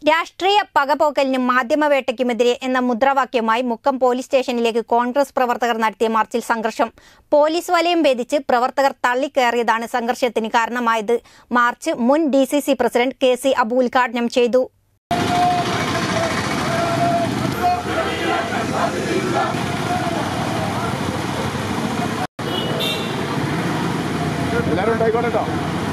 രാഷ്ട്രീയ പകപോക്കലിനും മാധ്യമവേട്ടയ്ക്കുമെതിരെ എന്ന മുദ്രാവാക്യവുമായി മുക്കം പോലീസ് സ്റ്റേഷനിലേക്ക് കോൺഗ്രസ് പ്രവർത്തകർ നടത്തിയ മാർച്ചിൽ സംഘർഷം പോലീസ് വലയം ഭേദിച്ച് പ്രവർത്തകർ തള്ളിക്കയറിയതാണ് സംഘർഷത്തിന് കാരണമായത് മാർച്ച് മുൻ D C C president K C Abu ഉദ്ഘാടനം ചെയ്തു എല്ലാവരും ഉണ്ടായിക്കോട്ടെ കേട്ടോ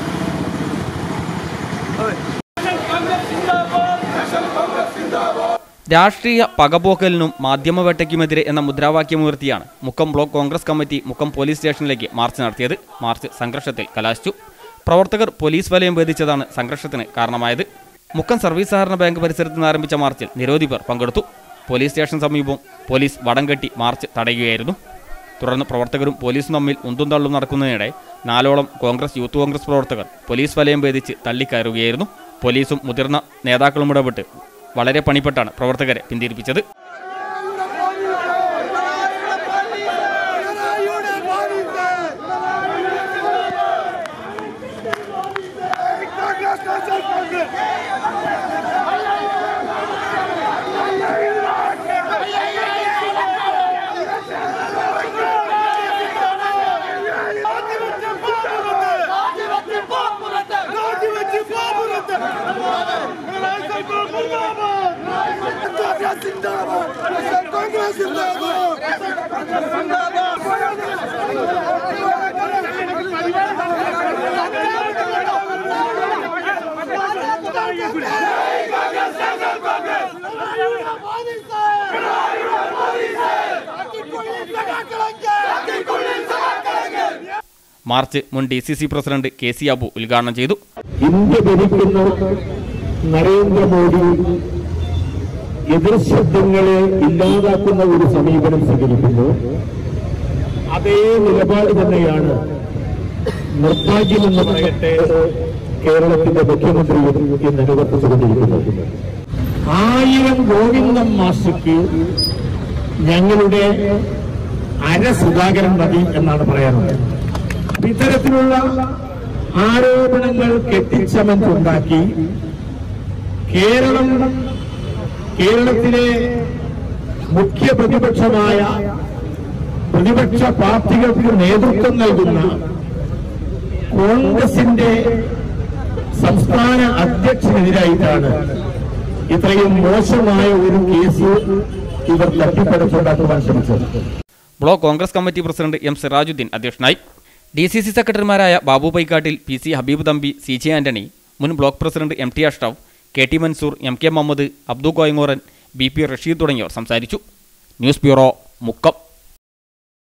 രാഷ്ട്രീയ പകപോക്കലിനും മാധ്യമവേട്ടയ്ക്കുമെതിരെ എന്ന മുദ്രാവാക്യമുയർത്തിയാണ് Mukkam block Congress committee Mukkam police സ്റ്റേഷനിലേക്ക് മാർച്ച് നടത്തിയത് മാർച്ച് സംഘർഷത്തിൽ കലാശിച്ചു പ്രവർത്തകർ പോലീസ് വലയം ഭേദിച്ചതാണ് സംഘർഷത്തിന് കാരണമായത് മുക്കം സർവീസ് സഹകരണ ബാങ്ക് പരിസരത്ത് നിന്ന് ആരംഭിച്ച മാർച്ചിൽ നിരവധി പേർ പങ്കെടുത്തു പോലീസ് സ്റ്റേഷൻ സമീപം പോലീസ് വടം കെട്ടി മാർച്ച് തടയുകയായിരുന്നു തുടർന്ന് പ്രവർത്തകരും പോലീസും തമ്മിൽ ഉന്തും തള്ളും നടക്കുന്നതിനിടെ നാലോളം കോൺഗ്രസ് യൂത്ത് കോൺഗ്രസ് പ്രവർത്തകർ പോലീസ് വലയം ഭേദിച്ച് തള്ളിക്കയറുകയായിരുന്നു പോലീസും മുതിർന്ന നേതാക്കളും ഇടപെട്ട് വളരെ പണിപ്പെട്ടാണ് പ്രവർത്തകരെ പിന്തിരിപ്പിച്ചത് മാർച്ച് മുൻ D C C president K C Abu ഉദ്ഘാടനം ചെയ്തു ഇന്ത്യ ഭരിക്കുന്ന നരേന്ദ്രമോദി എതിർ ശബ്ദങ്ങളെ ഇല്ലാതാക്കുന്ന ഒരു സമീപനം സ്വീകരിക്കുന്നു അതേ നിലപാട് തന്നെയാണ് നിർഭാഗ്യമെന്ന് പറയട്ടെ കേരളത്തിന്റെ മുഖ്യമന്ത്രിയും ഇന്ന് അനുവർത്തിച്ചുകൊണ്ടിരിക്കുന്നത് ആയിരം ഗോവിന്ദം മാസ്റ്റർക്ക് ഞങ്ങളുടെ അര സുധാകരൻ മതി എന്നാണ് പറയാറുള്ളത് അപ്പൊ ഇത്തരത്തിലുള്ള ആരോപണങ്ങൾ കെട്ടിച്ചമച്ചുണ്ടാക്കി കേരളം കേരളത്തിലെ മുഖ്യ പ്രതിപക്ഷമായ പ്രതിപക്ഷ പാർട്ടികൾക്ക് നേതൃത്വം നൽകുന്ന കോൺഗ്രസിന്റെ സംസ്ഥാന അധ്യക്ഷനെതിരായിട്ടാണ് ഇത്രയും മോശമായ ഒരു കേസ് ഇവർ തട്ടിപ്പടച്ചുണ്ടാക്കുവാൻ ശ്രമിച്ചത് block Congress committee president M Sirajuddin അധ്യക്ഷനായി ഡി സി സി സെക്രട്ടറിമാരായ Babu Paikkattil P C Habeeb Thampi C J Antony മുൻ block president M T Ashraf K T Mansoor M K Muhammad Abdu Koyangoran B P Rasheed തുടങ്ങിയവർ സംസാരിച്ചു ന്യൂസ് ബ്യൂറോ മുക്കം